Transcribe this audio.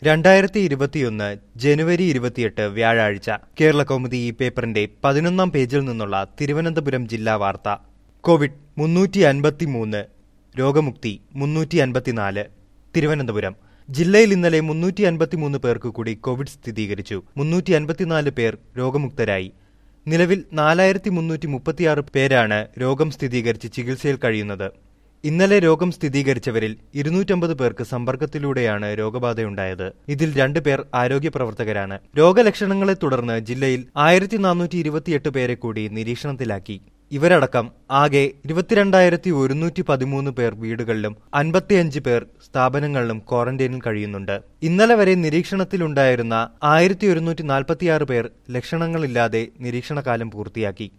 രണ്ടായിരത്തി ഇരുപത്തിയൊന്ന് ജനുവരി ഇരുപത്തിയെട്ട് വ്യാഴാഴ്ച കേരള കൗമുദി ഈ പേപ്പറിന്റെ പതിനൊന്നാം പേജിൽ നിന്നുള്ള തിരുവനന്തപുരം ജില്ലാ വാർത്ത കോവിഡ് മുന്നൂറ്റി അൻപത്തിമൂന്ന് രോഗമുക്തി മുന്നൂറ്റി അൻപത്തിനാല് തിരുവനന്തപുരം ജില്ലയിൽ ഇന്നലെ മുന്നൂറ്റി അൻപത്തിമൂന്ന് പേർക്ക് കൂടി കോവിഡ് സ്ഥിരീകരിച്ചു മുന്നൂറ്റി അൻപത്തിനാല് പേർ രോഗമുക്തരായി നിലവിൽ നാലായിരത്തി മുന്നൂറ്റി മുപ്പത്തിയാറ് പേരാണ് രോഗം സ്ഥിരീകരിച്ച് ചികിത്സയിൽ കഴിയുന്നത് ഇന്നലെ രോഗം സ്ഥിരീകരിച്ചവരിൽ ഇരുന്നൂറ്റമ്പത് പേർക്ക് സമ്പർക്കത്തിലൂടെയാണ് രോഗബാധയുണ്ടായത് ഇതിൽ രണ്ടു പേർ ആരോഗ്യ പ്രവർത്തകരാണ് രോഗലക്ഷണങ്ങളെ തുടർന്ന് ജില്ലയിൽ ആയിരത്തി നാനൂറ്റി ഇരുപത്തിയെട്ട് പേരെ കൂടി നിരീക്ഷണത്തിലാക്കി ഇവരടക്കം ആകെ ഇരുപത്തിരണ്ടായിരത്തി ഒരുന്നൂറ്റി പതിമൂന്ന് പേർ വീടുകളിലും അൻപത്തിയഞ്ച് പേർ സ്ഥാപനങ്ങളിലും ക്വാറന്റൈനിൽ കഴിയുന്നുണ്ട് ഇന്നലെ വരെ നിരീക്ഷണത്തിലുണ്ടായിരുന്ന ആയിരത്തി ഒരുന്നൂറ്റി നാൽപ്പത്തിയാറ് പേർ ലക്ഷണങ്ങളില്ലാതെ നിരീക്ഷണകാലം പൂർത്തിയാക്കി